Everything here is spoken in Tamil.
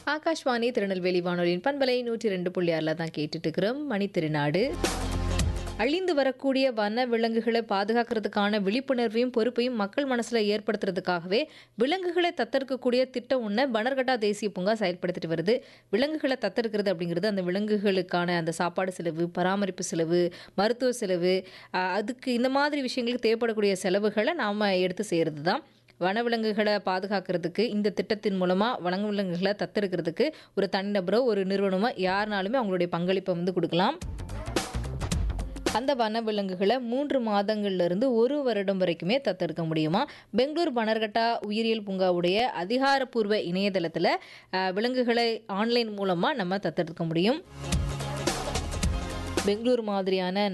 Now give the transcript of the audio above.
ஆகாஷ்வாணி திருநெல்வேலி வானொலியின் பண்பலை நூற்றி ரெண்டு புள்ளி ஆறில் தான் கேட்டுட்டு இருக்கிறோம் மணி திருநாடு அழிந்து வரக்கூடிய வன விலங்குகளை பாதுகாக்கிறதுக்கான விழிப்புணர்வையும் பொறுப்பையும் மக்கள் மனசுல ஏற்படுத்துறதுக்காகவே விலங்குகளை தத்தெடுக்கக்கூடிய திட்டம் ஒன்று பனர்கட்டா தேசிய பூங்கா செயல்படுத்திட்டு வருது விலங்குகளை தத்தெடுக்கிறது அப்படிங்கிறது அந்த விலங்குகளுக்கான அந்த சாப்பாடு செலவு பராமரிப்பு செலவு மருத்துவ செலவு அஹ், அதுக்கு இந்த மாதிரி விஷயங்களுக்கு தேவைப்படக்கூடிய செலவுகளை நாம் எடுத்து செய்கிறது தான் வனவிலங்குகளை பாதுகாக்கிறதுக்கு இந்த திட்டத்தின் மூலமாக வனவிலங்குகளை தத்தெடுக்கிறதுக்கு ஒரு தனிநபரோ ஒரு நிறுவனமோ யாருனாலுமே அவங்களுடைய பங்களிப்பை வந்து கொடுக்கலாம் அந்த வனவிலங்குகளை மூன்று மாதங்கள்ல இருந்து ஒரு வருடம் வரைக்குமே தத்தெடுக்க முடியுமா பெங்களூர் பனர்கட்டா உயிரியல் பூங்காவுடைய அதிகாரப்பூர்வ இணையதளத்தில் அஹ், விலங்குகளை ஆன்லைன் மூலமாக நம்ம தத்தெடுக்க முடியும் பெங்களூர் மாதிரியான